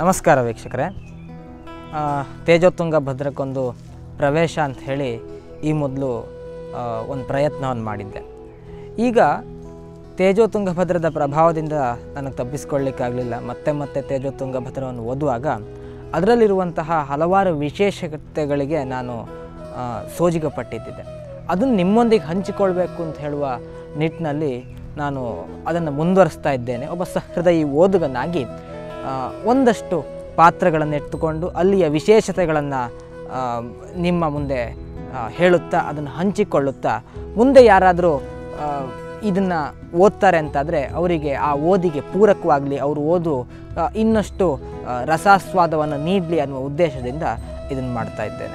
ನಮಸ್ಕಾರ ವೀಕ್ಷಕರೇ ಆ, ತೇಜೋತುಂಗ ಭದ್ರಕ್ಕೊಂದು ಪ್ರವೇಶ ಅಂತ ಹೇಳಿ ಈ ಮೊದಲು ಒಂದು ಪ್ರಯತ್ನವನ್ನು ಮಾಡಿದ್ದೆ ಈಗ ತೇಜೋತುಂಗ ಭದ್ರದ ಪ್ರಭಾವದಿಂದ ನನಗೆ ತಪ್ಪಿಸ್ಕೊಳ್ಳಿಕ್ಕಾಗಲಿಲ್ಲ ಮತ್ತೆ ಮತ್ತೆ ತೇಜೋತುಂಗ ಭದ್ರವನ್ನು ಓದುವಾಗ ಅದರಲ್ಲಿರುವಂತಹ ಹಲವಾರು ವಿಶೇಷತೆಗಳಿಗೆ ನಾನು ಆ, ಸೋಜಿಗಪಟ್ಟಿದ್ದೆ ಅದನ್ನು ನಿಮ್ಮೊಂದಿಗೆ ಹಂಚಿಕೊಳ್ಬೇಕು ಅಂತ ಹೇಳುವ ನಿಟ್ಟಿನಲ್ಲಿ ನಾನು ಅದನ್ನು ಮುಂದುವರಿಸ್ತಾ ಇದ್ದೇನೆ ಒಬ್ಬ ಸಹೃದಯಿ ಓದುಗನಾಗಿ ಆ, ಒಂದಷ್ಟು ಪಾತ್ರಗಳನ್ನು ಎತ್ತುಕೊಂಡು ಅಲ್ಲಿಯ ವಿಶೇಷತೆಗಳನ್ನು ನಿಮ್ಮ ಮುಂದೆ ಆ, ಹೇಳುತ್ತಾ ಅದನ್ನು ಹಂಚಿಕೊಳ್ಳುತ್ತಾ ಮುಂದೆ ಯಾರಾದರೂ ಇದನ್ನು ಓದ್ತಾರೆ ಅಂತಾದರೆ ಅವರಿಗೆ ಆ ಓದಿಗೆ ಪೂರಕವಾಗಲಿ ಅವರು ಓದು ಆ, ಇನ್ನಷ್ಟು ಆ, ರಸಾಸ್ವಾದವನ್ನು ನೀಡಲಿ ಅನ್ನುವ ಉದ್ದೇಶದಿಂದ ಇದನ್ನು ಮಾಡ್ತಾ ಇದ್ದೇನೆ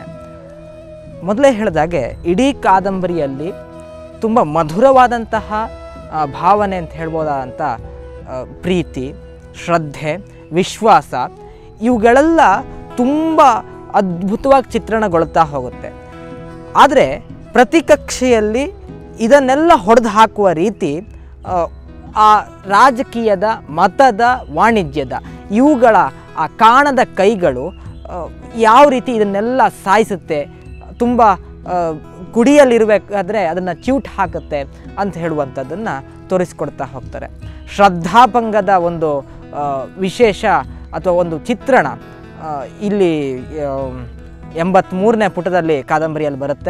ಮೊದಲೇ ಹೇಳಿದಾಗೆ ಇಡೀ ಕಾದಂಬರಿಯಲ್ಲಿ ತುಂಬ ಮಧುರವಾದಂತಹ ಆ, ಭಾವನೆ ಅಂತ ಹೇಳ್ಬೋದಾದಂಥ ಆ, ಪ್ರೀತಿ ಶ್ರದ್ಧೆ ವಿಶ್ವಾಸ ಇವುಗಳೆಲ್ಲ ತುಂಬ ಅದ್ಭುತವಾಗಿ ಚಿತ್ರಣಗೊಳ್ತಾ ಹೋಗುತ್ತೆ ಆದರೆ ಪ್ರತಿ ಕಕ್ಷೆಯಲ್ಲಿ ಇದನ್ನೆಲ್ಲ ಹೊಡೆದು ಹಾಕುವ ರೀತಿ ಆ, ಆ ರಾಜಕೀಯದ ಮತದ ವಾಣಿಜ್ಯದ ಇವುಗಳ ಆ ಕಾಣದ ಕೈಗಳು ಆ, ಯಾವ ರೀತಿ ಇದನ್ನೆಲ್ಲ ಸಾಯಿಸುತ್ತೆ ತುಂಬ ಕುಡಿಯಲ್ಲಿರಬೇಕಾದ್ರೆ ಅದನ್ನು ಚ್ಯೂಟ್ ಹಾಕುತ್ತೆ ಅಂತ ಹೇಳುವಂಥದ್ದನ್ನು ತೋರಿಸ್ಕೊಡ್ತಾ ಹೋಗ್ತಾರೆ ಶ್ರದ್ಧಾಭಂಗದ ಒಂದು ಆ, ವಿಶೇಷ ಅಥವಾ ಒಂದು ಚಿತ್ರಣ ಆ, ಇಲ್ಲಿ ಎಂಬತ್ತ್ಮೂರನೇ ಪುಟದಲ್ಲಿ ಕಾದಂಬರಿಯಲ್ಲಿ ಬರುತ್ತೆ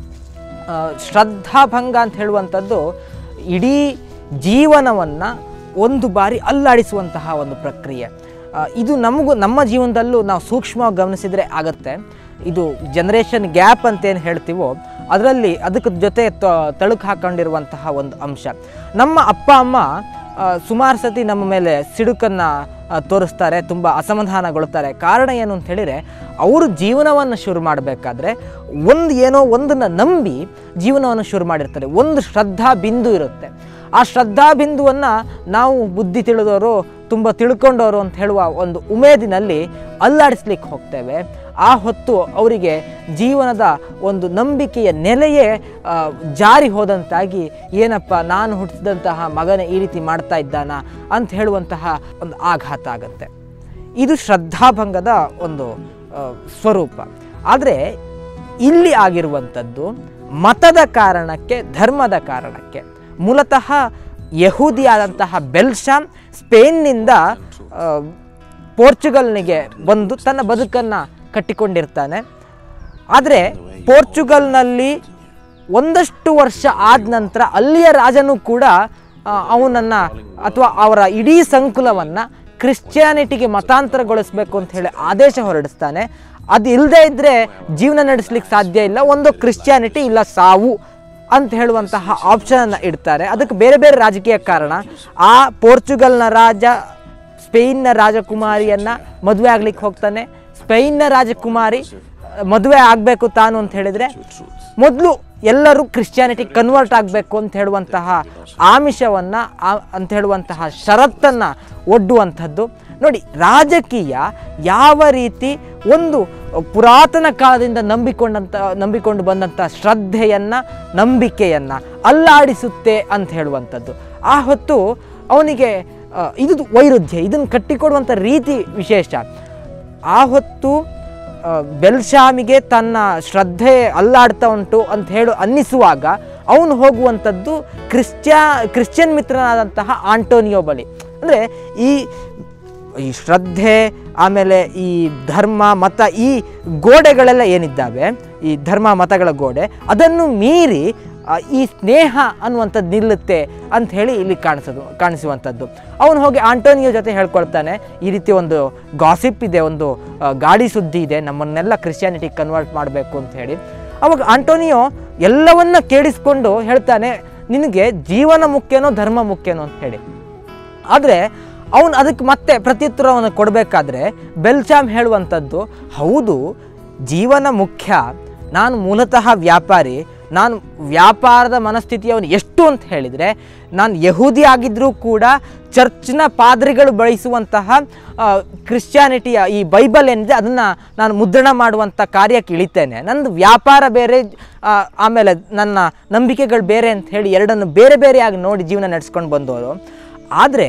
ಆ, ಶ್ರದ್ಧಾಭಂಗ ಅಂತ ಹೇಳುವಂಥದ್ದು ಇಡೀ ಜೀವನವನ್ನು ಒಂದು ಬಾರಿ ಅಲ್ಲಾಡಿಸುವಂತಹ ಒಂದು ಪ್ರಕ್ರಿಯೆ ಆ, ಇದು ನಮಗೂ ನಮ್ಮ ಜೀವನದಲ್ಲೂ ನಾವು ಸೂಕ್ಷ್ಮವಾಗಿ ಗಮನಿಸಿದರೆ ಆಗತ್ತೆ ಇದು ಜನ್ರೇಷನ್ ಗ್ಯಾಪ್ ಅಂತೇನು ಹೇಳ್ತೀವೋ ಅದರಲ್ಲಿ ಅದಕ್ಕೆ ಜೊತೆ ತ- ತಳುಕು ಹಾಕೊಂಡಿರುವಂತಹ ಒಂದು ಅಂಶ ನಮ್ಮ ಅಪ್ಪ ಅಮ್ಮ ಸುಮಾರು ಸತಿ ನಮ್ಮ ಮೇಲೆ ಸಿಡುಕನ್ನು ತೋರಿಸ್ತಾರೆ ತುಂಬ ಅಸಮಾಧಾನಗೊಳ್ತಾರೆ ಕಾರಣ ಏನು ಅಂತ ಹೇಳಿದರೆ ಅವರು ಜೀವನವನ್ನು ಶುರು ಮಾಡಬೇಕಾದ್ರೆ ಒಂದು ಏನೋ ಒಂದನ್ನು ನಂಬಿ ಜೀವನವನ್ನು ಶುರು ಮಾಡಿರ್ತಾರೆ ಒಂದು ಶ್ರದ್ಧಾ ಬಿಂದು ಇರುತ್ತೆ ಆ ಶ್ರದ್ಧಾ ಬಿಂದುವನ್ನು ನಾವು ಬುದ್ಧಿ ತಿಳಿದವರು ತುಂಬ ತಿಳ್ಕೊಂಡವರು ಅಂತ ಹೇಳುವ ಒಂದು ಉಮೇದಿನಲ್ಲಿ ಅಲ್ಲಾಡಿಸ್ಲಿಕ್ಕೆ ಹೋಗ್ತೇವೆ ಆ ಹೊತ್ತು ಅವರಿಗೆ ಜೀವನದ ಒಂದು ನಂಬಿಕೆಯ ನೆಲೆಯೇ ಆ, ಜಾರಿ ಹೋದಂತಾಗಿ ಏನಪ್ಪ ನಾನು ಹುಟ್ಟಿಸಿದಂತಹ ಮಗನೇ ಈ ರೀತಿ ಮಾಡ್ತಾ ಇದ್ದಾನ ಅಂತ ಹೇಳುವಂತಹ ಒಂದು ಆಘಾತ ಆಗುತ್ತೆ ಇದು ಶ್ರದ್ಧಾಭಂಗದ ಒಂದು ಆ, ಸ್ವರೂಪ ಆದರೆ ಇಲ್ಲಿ ಆಗಿರುವಂಥದ್ದು ಮತದ ಕಾರಣಕ್ಕೆ ಧರ್ಮದ ಕಾರಣಕ್ಕೆ ಮೂಲತಃ ಯಹೂದಿಯಾದಂತಹ ಬೆಲ್ಶಾಮ್ ಸ್ಪೇನ್ನಿಂದ ಆ, ಪೋರ್ಚುಗಲ್ನಿಗೆ ಬಂದು ತನ್ನ ಬದುಕನ್ನು ಕಟ್ಟಿಕೊಂಡಿರ್ತಾನೆ ಆದರೆ ಪೋರ್ಚುಗಲ್ನಲ್ಲಿ ಒಂದಷ್ಟು ವರ್ಷ ಆದ ನಂತರ ಅಲ್ಲಿಯ ರಾಜನೂ ಕೂಡ ಅವನನ್ನು ಅಥವಾ ಅವರ ಇಡೀ ಸಂಕುಲವನ್ನು ಕ್ರಿಶ್ಚಿಯಾನಿಟಿಗೆ ಮತಾಂತರಗೊಳಿಸಬೇಕು ಅಂತ ಹೇಳಿ ಆದೇಶ ಹೊರಡಿಸ್ತಾನೆ ಅದು ಇಲ್ಲದೇ ಇದ್ದರೆ ಜೀವನ ನಡೆಸ್ಲಿಕ್ಕೆ ಸಾಧ್ಯ ಇಲ್ಲ ಒಂದು ಕ್ರಿಶ್ಚಿಯಾನಿಟಿ ಇಲ್ಲ ಸಾವು ಅಂತ ಹೇಳುವಂತಹ ಆಪ್ಷನನ್ನು ಇಡ್ತಾರೆ ಅದಕ್ಕೆ ಬೇರೆ ಬೇರೆ ರಾಜಕೀಯ ಕಾರಣ ಆ ಪೋರ್ಚುಗಲ್ನ ರಾಜ ಸ್ಪೇನ್ನ ರಾಜಕುಮಾರಿಯನ್ನು ಮದುವೆ ಆಗ್ಲಿಕ್ಕೆ ಹೋಗ್ತಾನೆ ಸ್ಪೇನ್ನ ರಾಜಕುಮಾರಿ ಮದುವೆ ಆಗಬೇಕು ತಾನು ಅಂತ ಹೇಳಿದರೆ ಮೊದಲು ಎಲ್ಲರೂ ಕ್ರಿಶ್ಚಿಯಾನಿಟಿ ಕನ್ವರ್ಟ್ ಆಗಬೇಕು ಅಂತ ಹೇಳುವಂತಹ ಆಮಿಷವನ್ನು ಅಂತ ಹೇಳುವಂತಹ ಷರತ್ತನ್ನು ಒಡ್ಡುವಂಥದ್ದು ನೋಡಿ ರಾಜಕೀಯ ಯಾವ ರೀತಿ ಒಂದು ಪುರಾತನ ಕಾಲದಿಂದ ನಂಬಿಕೊಂಡಂಥ ನಂಬಿಕೊಂಡು ಬಂದಂಥ ಶ್ರದ್ಧೆಯನ್ನು ನಂಬಿಕೆಯನ್ನು ಅಲ್ಲಾಡಿಸುತ್ತೆ ಅಂತ ಹೇಳುವಂಥದ್ದು ಆ ಹೊತ್ತು ಅವನಿಗೆ ಆ, ಇದು ವೈರುಧ್ಯ ಇದನ್ನು ಕಟ್ಟಿಕೊಡುವಂಥ ರೀತಿ ವಿಶೇಷ ಆ ಹೊತ್ತು ಆ, ಬೆಲ್ಶಾಮಿಗೆ ತನ್ನ ಶ್ರದ್ಧೆ ಅಲ್ಲಾಡ್ತಾ ಉಂಟು ಅಂತ ಹೇಳು ಅನ್ನಿಸುವಾಗ ಅವನು ಹೋಗುವಂಥದ್ದು ಕ್ರಿಶ್ಚಿಯಾ ಕ್ರಿಶ್ಚಿಯನ್ ಮಿತ್ರನಾದಂತಹ ಆಂಟೋನಿಯೋ ಬಳಿ ಅಂದರೆ ಈ ಈ ಶ್ರದ್ಧೆ ಆಮೇಲೆ ಈ ಧರ್ಮ ಮತ ಈ ಗೋಡೆಗಳೆಲ್ಲ ಏನಿದ್ದಾವೆ ಈ ಧರ್ಮ ಮತಗಳ ಗೋಡೆ ಅದನ್ನು ಮೀರಿ ಆ, ಈ ಸ್ನೇಹ ಅನ್ನುವಂಥದ್ದು ನಿಲ್ಲುತ್ತೆ ಅಂತ ಹೇಳಿ ಇಲ್ಲಿ ಕಾಣಿಸೋದು ಕಾಣಿಸುವಂಥದ್ದು ಅವನು ಹೋಗಿ ಆಂಟೋನಿಯೋ ಜೊತೆ ಹೇಳ್ಕೊಳ್ತಾನೆ ಈ ರೀತಿ ಒಂದು ಗಾಸಿಪ್ ಇದೆ ಒಂದು ಆ, ಗಾಡಿ ಸುದ್ದಿ ಇದೆ ನಮ್ಮನ್ನೆಲ್ಲ ಕ್ರಿಶ್ಚಿಯಾನಿಟಿಗೆ ಕನ್ವರ್ಟ್ ಮಾಡಬೇಕು ಅಂತ ಹೇಳಿ ಅವಾಗ ಆಂಟೋನಿಯೋ ಎಲ್ಲವನ್ನ ಕೇಳಿಸ್ಕೊಂಡು ಹೇಳ್ತಾನೆ ನಿನಗೆ ಜೀವನ ಮುಖ್ಯನೋ ಧರ್ಮ ಮುಖ್ಯನೋ ಅಂತ ಹೇಳಿ ಆದರೆ ಅವನು ಅದಕ್ಕೆ ಮತ್ತೆ ಪ್ರತ್ಯುತ್ತರವನ್ನು ಕೊಡಬೇಕಾದ್ರೆ ಬೆಲ್ಚಾಮ್ ಹೇಳುವಂಥದ್ದು ಹೌದು ಜೀವನ ಮುಖ್ಯ ನಾನು ಮೂಲತಃ ವ್ಯಾಪಾರಿ ನಾನು ವ್ಯಾಪಾರದ ಮನಸ್ಥಿತಿಯವನು ಎಷ್ಟು ಅಂತ ಹೇಳಿದರೆ ನಾನು ಯಹೂದಿ ಆಗಿದ್ದರೂ ಕೂಡ ಚರ್ಚ್ನ ಪಾದ್ರಿಗಳು ಬಳಸುವಂತಹ ಆ, ಕ್ರಿಶ್ಚಿಯಾನಿಟಿಯ ಈ ಬೈಬಲ್ ಏನಿದೆ ಅದನ್ನು ನಾನು ಮುದ್ರಣ ಮಾಡುವಂಥ ಕಾರ್ಯಕ್ಕೆ ಇಳಿತೇನೆ ನಂದು ವ್ಯಾಪಾರ ಬೇರೆ ಆ, ಆಮೇಲೆ ನನ್ನ ನಂಬಿಕೆಗಳು ಬೇರೆ ಅಂತ ಹೇಳಿ ಎರಡನ್ನು ಬೇರೆ ಬೇರೆಯಾಗಿ ನೋಡಿ ಜೀವನ ನಡೆಸ್ಕೊಂಡು ಬಂದವರು ಆದರೆ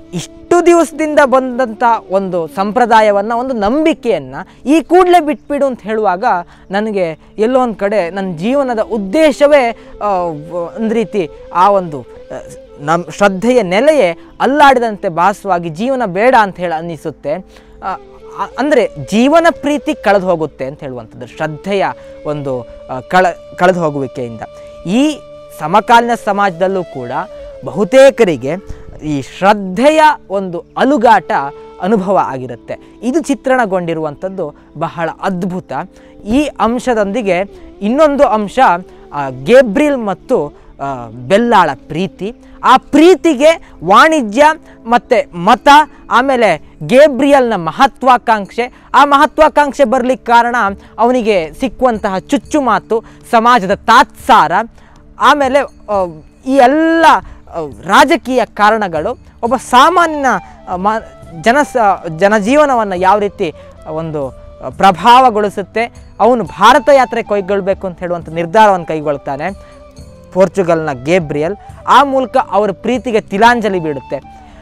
ಇಷ್ಟು ದಿವಸದಿಂದ ಬಂದಂಥ ಒಂದು ಸಂಪ್ರದಾಯವನ್ನು ಒಂದು ನಂಬಿಕೆಯನ್ನು ಈ ಕೂಡಲೇ ಬಿಟ್ಬಿಡು ಅಂತ ಹೇಳುವಾಗ ನನಗೆ ಎಲ್ಲೋ ಒಂದು ಕಡೆ ನನ್ನ ಜೀವನದ ಉದ್ದೇಶವೇ ಆ, ವ- ಒಂದು ರೀತಿ ಆ ಒಂದು ನಮ್ಮ ಶ್ರದ್ಧೆಯ ನೆಲೆಯೇ ಅಲ್ಲಾಡಿದಂತೆ ಭಾಸವಾಗಿ ಜೀವನ ಬೇಡ ಅಂತ ಹೇಳಿ ಅನ್ನಿಸುತ್ತೆ ಆ, ಆ- ಅಂದರೆ ಜೀವನ ಪ್ರೀತಿ ಕಳೆದು ಹೋಗುತ್ತೆ ಅಂತ ಹೇಳುವಂಥದ್ದು ಶ್ರದ್ಧೆಯ ಒಂದು ಆ, ಕಳ ಕಳೆದು ಹೋಗುವಿಕೆಯಿಂದ ಈ ಸಮಕಾಲೀನ ಸಮಾಜದಲ್ಲೂ ಕೂಡ ಬಹುತೇಕರಿಗೆ ಈ ಶ್ರದ್ಧೆಯ ಒಂದು ಅಲುಗಾಟ ಅನುಭವ ಆಗಿರುತ್ತೆ ಇದು ಚಿತ್ರಣಗೊಂಡಿರುವಂಥದ್ದು ಬಹಳ ಅದ್ಭುತ ಈ ಅಂಶದೊಂದಿಗೆ ಇನ್ನೊಂದು ಅಂಶ ಆ, ಗೇಬ್ರಿಲ್ ಮತ್ತು ಆ, ಬೆಲ್ಲಾಳ ಪ್ರೀತಿ ಆ ಪ್ರೀತಿಗೆ ವಾಣಿಜ್ಯ ಮತ್ತು ಮತ ಆಮೇಲೆ ಗೇಬ್ರಿಯಲ್ನ ಮಹತ್ವಾಕಾಂಕ್ಷೆ ಆ ಮಹತ್ವಾಕಾಂಕ್ಷೆ ಬರಲಿಕ್ಕೆ ಕಾರಣ ಅವನಿಗೆ ಸಿಕ್ಕುವಂತಹ ಚುಚ್ಚು ಮಾತು ಸಮಾಜದ ತಾತ್ಸಾರ ಆಮೇಲೆ ಆ, ಈ ಎಲ್ಲ ಆ, ರಾಜಕೀಯ ಕಾರಣಗಳು ಒಬ್ಬ ಸಾಮಾನ್ಯ ಆ, ಮ ಜನಸ ಜನಜೀವನವನ್ನು ಯಾವ ರೀತಿ ಒಂದು ಆ, ಪ್ರಭಾವಗೊಳಿಸುತ್ತೆ ಅವನು ಭಾರತ ಯಾತ್ರೆ ಕೈಗೊಳ್ಳಬೇಕು ಅಂತ ಹೇಳುವಂಥ ನಿರ್ಧಾರವನ್ನು ಕೈಗೊಳ್ತಾನೆ ಪೋರ್ಚುಗಲ್ನ ಗೇಬ್ರಿಯಲ್ ಆ ಮೂಲಕ ಅವರ ಪ್ರೀತಿಗೆ ತಿಲಾಂಜಲಿ ಬೀಳುತ್ತೆ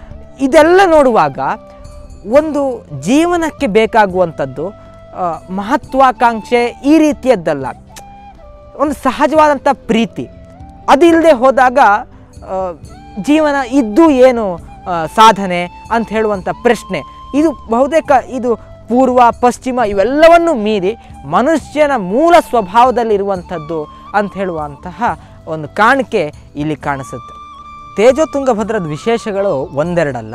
ಇದೆಲ್ಲ ನೋಡುವಾಗ ಒಂದು ಜೀವನಕ್ಕೆ ಬೇಕಾಗುವಂಥದ್ದು ಆ, ಮಹತ್ವಾಕಾಂಕ್ಷೆ ಈ ರೀತಿಯದ್ದಲ್ಲ ಒಂದು ಸಹಜವಾದಂಥ ಪ್ರೀತಿ ಅದಿಲ್ಲದೆ ಹೋದಾಗ ಆ, ಜೀವನ ಇದ್ದು ಏನು ಆ, ಸಾಧನೆ ಅಂತ ಹೇಳುವಂಥ ಪ್ರಶ್ನೆ ಇದು ಬಹುತೇಕ ಇದು ಪೂರ್ವ ಪಶ್ಚಿಮ ಇವೆಲ್ಲವನ್ನು ಮೀರಿ ಮನುಷ್ಯನ ಮೂಲ ಸ್ವಭಾವದಲ್ಲಿರುವಂಥದ್ದು ಅಂತ ಹೇಳುವಂತಹ ಒಂದು ಕಾಣಿಕೆ ಇಲ್ಲಿ ಕಾಣಿಸುತ್ತೆ ತೇಜೋ ತುಂಗಭದ್ರದ ವಿಶೇಷಗಳು ಒಂದೆರಡಲ್ಲ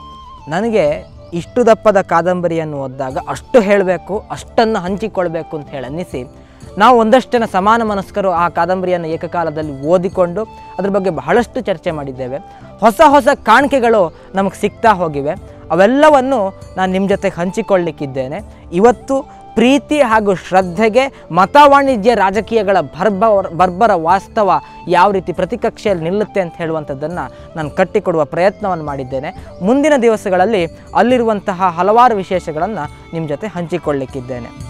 ನನಗೆ ಇಷ್ಟು ದಪ್ಪದ ಕಾದಂಬರಿಯನ್ನು ಓದಿದಾಗ ಅಷ್ಟು ಹೇಳಬೇಕು ಅಷ್ಟನ್ನು ಹಂಚಿಕೊಳ್ಬೇಕು ಅಂತ ಹೇಳಿ ಅನ್ನಿಸಿ ನಾವು ಒಂದಷ್ಟು ಜನ ಸಮಾನ ಮನಸ್ಕರು ಆ ಕಾದಂಬರಿಯನ್ನು ಏಕಕಾಲದಲ್ಲಿ ಓದಿಕೊಂಡು ಅದ್ರ ಬಗ್ಗೆ ಬಹಳಷ್ಟು ಚರ್ಚೆ ಮಾಡಿದ್ದೇವೆ ಹೊಸ ಹೊಸ ಕಾಣಿಕೆಗಳು ನಮಗೆ ಸಿಗ್ತಾ ಹೋಗಿವೆ ಅವೆಲ್ಲವನ್ನು ನಾನು ನಿಮ್ಮ ಜೊತೆಗೆ ಹಂಚಿಕೊಳ್ಳಿಕ್ಕಿದ್ದೇನೆ ಇವತ್ತು ಪ್ರೀತಿ ಹಾಗೂ ಶ್ರದ್ಧೆಗೆ ಮತ ವಾಣಿಜ್ಯ ರಾಜಕೀಯಗಳ ಬರ್ಬ ಬರ್ಬರ ವಾಸ್ತವ ಯಾವ ರೀತಿ ಪ್ರತಿಕಕ್ಷೆಯಲ್ಲಿ ನಿಲ್ಲುತ್ತೆ ಅಂತ ಹೇಳುವಂಥದ್ದನ್ನು ನಾನು ಕಟ್ಟಿಕೊಡುವ ಪ್ರಯತ್ನವನ್ನು ಮಾಡಿದ್ದೇನೆ ಮುಂದಿನ ದಿವಸಗಳಲ್ಲಿ ಅಲ್ಲಿರುವಂತಹ ಹಲವಾರು ವಿಶೇಷಗಳನ್ನು ನಿಮ್ಮ ಜೊತೆ ಹಂಚಿಕೊಳ್ಳಿಕ್ಕಿದ್ದೇನೆ